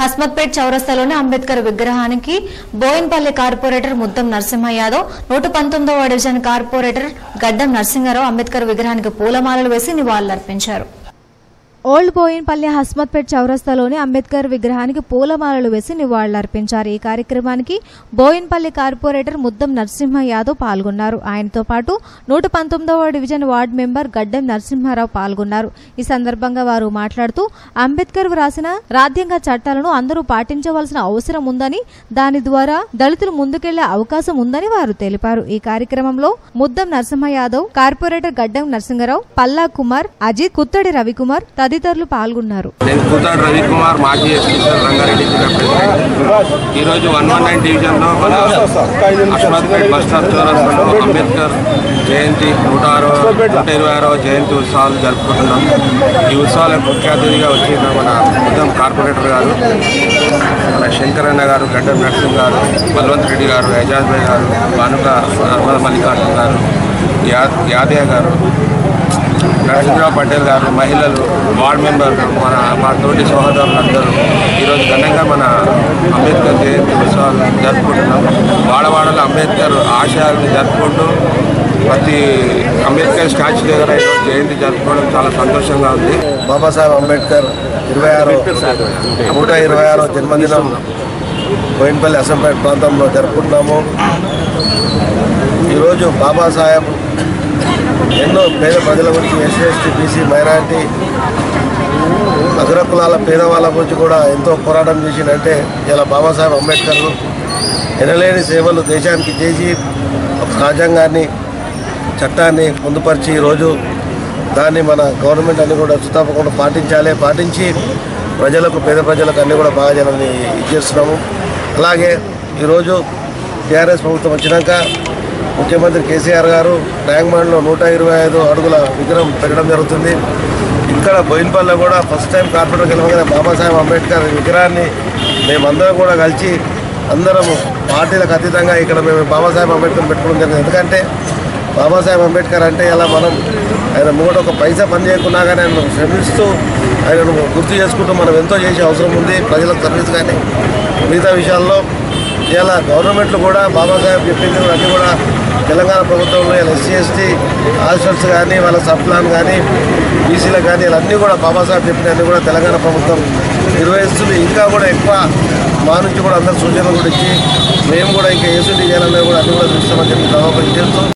హస్మత్పేట్ చౌరస్తాలోని అంబేద్కర్ విగ్రహానికి బోయిన్పల్లి కార్పొరేటర్ ముద్దం నరసింహ యాదవ్ నూట పంతొమ్మిదవ డివిజన్ కార్పొరేటర్ గడ్డం నరసింహారావు అంబేద్కర్ విగ్రహానికి పూలమాలలు వేసి నివాళులర్పించారు ఓల్డ్ బోయిన్పల్లి హస్మత్పేట్ చౌరస్తాలోని అంబేద్కర్ విగ్రహానికి పూలమాలలు వేసి నివాళులర్పించారు ఈ కార్యక్రమానికి బోయిన్పల్లి కార్పొరేటర్ ముద్దం నరసింహ యాదవ్ పాల్గొన్నారు ఆయనతో పాటు నూట పంతొమ్మిదవ డివిజన్ వార్డు మెంబర్ గడ్డం నరసింహారావు పాల్గొన్నారు ఈ సందర్భంగా వారు మాట్లాడుతూ అంబేద్కర్ వ్రాసిన రాజ్యాంగ చట్టాలను అందరూ పాటించవలసిన అవసరం ఉందని దాని ద్వారా దళితులు ముందుకెళ్లే అవకాశం ఉందని వారు తెలిపారు ఈ కార్యక్రమంలో ముద్దం నరసింహ యాదవ్ కార్పొరేటర్ గడ్డం నరసింహరావు పల్లా కుమార్ అజిత్ కుత్తడి రవికుమార్ తదితరులు పాల్గొన్నారు నేను కూతాడు రవికుమార్ మాజీ ఎస్పీసర్ రంగారెడ్డి జిల్లా ప్రెసిడెంట్ ఈరోజు వన్ వన్ నైన్ డివిజన్లో మన అష్మత్పేట్ బస్ స్టాప్ చౌరస్తాలో అంబేద్కర్ జయంతి నూట ఆరో నూట ఇరవై ఆరవ జయంతి ఉత్సవాలు జరుపుకుంటున్నాం ఈ ఉత్సవాలకు ముఖ్య అతిథిగా వచ్చిన మన ఉద్దం కార్పొరేటర్ గారు మన శంకరన్న గారు గడ్డం నరసింహ్ గారు బలవంత్ రెడ్డి గారు ఎజాజ్ భాయ్ గారు భానుక నర్మద మల్లికార్జున గారు యా యాదయ్య గారు నరసింహరావు పటేల్ గారు మహిళలు వార్డ్ మెంబర్ మన మా తోటి సహోదరులందరూ ఈరోజు ఘనంగా మన అంబేద్కర్ జయంతి ఉత్సవాలు జరుపుకుంటున్నాం వాడవాడలో అంబేద్కర్ ఆశయాలను జరుపుకుంటూ ప్రతి అంబేద్కర్ స్టాచ్యూ దగ్గర ఈరోజు జయంతి జరుపుకోవడం చాలా సంతోషంగా ఉంది బాబాసాహెబ్ అంబేద్కర్ ఇరవై ఆరో నూట ఇరవై ఆరో జన్మదినం బోయినపల్లి అసంపేట ప్రాంతంలో జరుపుకుంటున్నాము ఈరోజు బాబాసాహెబ్ ఎన్నో పేద ప్రజల గురించి ఎస్సీ ఎస్టీ బీసీ మైనారిటీ అగ్రకులాల పేదవాళ్ళ గురించి కూడా ఎంతో పోరాటం చేసిందంటే ఇలా బాబాసాహెబ్ అంబేద్కర్ ఎనలేని సేవలు దేశానికి చేసి ఒక రాజ్యాంగాన్ని చట్టాన్ని పొందుపరిచి ఈరోజు దాన్ని మన గవర్నమెంట్ అన్ని కూడా తప్పకుండా పాటించాలి పాటించి ప్రజలకు పేద ప్రజలకు అన్ని కూడా బాగా చేయాలని ఇచ్చేస్తున్నాము అలాగే ఈరోజు టీఆర్ఎస్ ప్రభుత్వం వచ్చినాక ముఖ్యమంత్రి కేసీఆర్ గారు ట్యాంక్మాండ్లో నూట ఇరవై ఐదు అడుగుల విగ్రహం పెట్టడం జరుగుతుంది ఇక్కడ బోయిన్పల్లిలో కూడా ఫస్ట్ టైం కార్పొరేటర్ గెలవగానే బాబాసాహెబ్ అంబేద్కర్ విగ్రహాన్ని మేమందరం కూడా కలిసి అందరం పార్టీలకు అతీతంగా ఇక్కడ మేము బాబాసాహెబ్ అంబేద్కర్ పెట్టుకోవడం జరిగింది ఎందుకంటే బాబాసాహెబ్ అంబేద్కర్ అంటే ఇలా మనం ఆయన మూట ఒక పైసా పని చేయకున్నా కానీ ఆయన శ్రమిస్తూ ఆయనను గుర్తు చేసుకుంటూ మనం ఎంతో చేసే అవసరం ఉంది ప్రజలకు సర్వీస్ కానీ మిగతా విషయాల్లో ఇలా గవర్నమెంట్లు కూడా బాబాసాహెబ్ చెప్పింది అన్నీ కూడా తెలంగాణ ప్రభుత్వంలో ఇలా ఎస్సీ ఎస్టీ హాస్టల్స్ కానీ వాళ్ళ సబ్ ప్లాన్ కానీ బీసీలకు కానీ ఇలా అన్నీ కూడా బాబాసాహెబ్ చెప్పినవన్నీ కూడా తెలంగాణ ప్రభుత్వం నిర్వహిస్తుంది ఇంకా కూడా ఎక్కువ మా నుంచి కూడా అందరు సూచనలు కూడా ఇచ్చి మేము కూడా ఇంకా ఏసీ చేయాలనేది కూడా అన్ని కూడా చూస్తామని చెప్పి దాదాపు చేస్తూ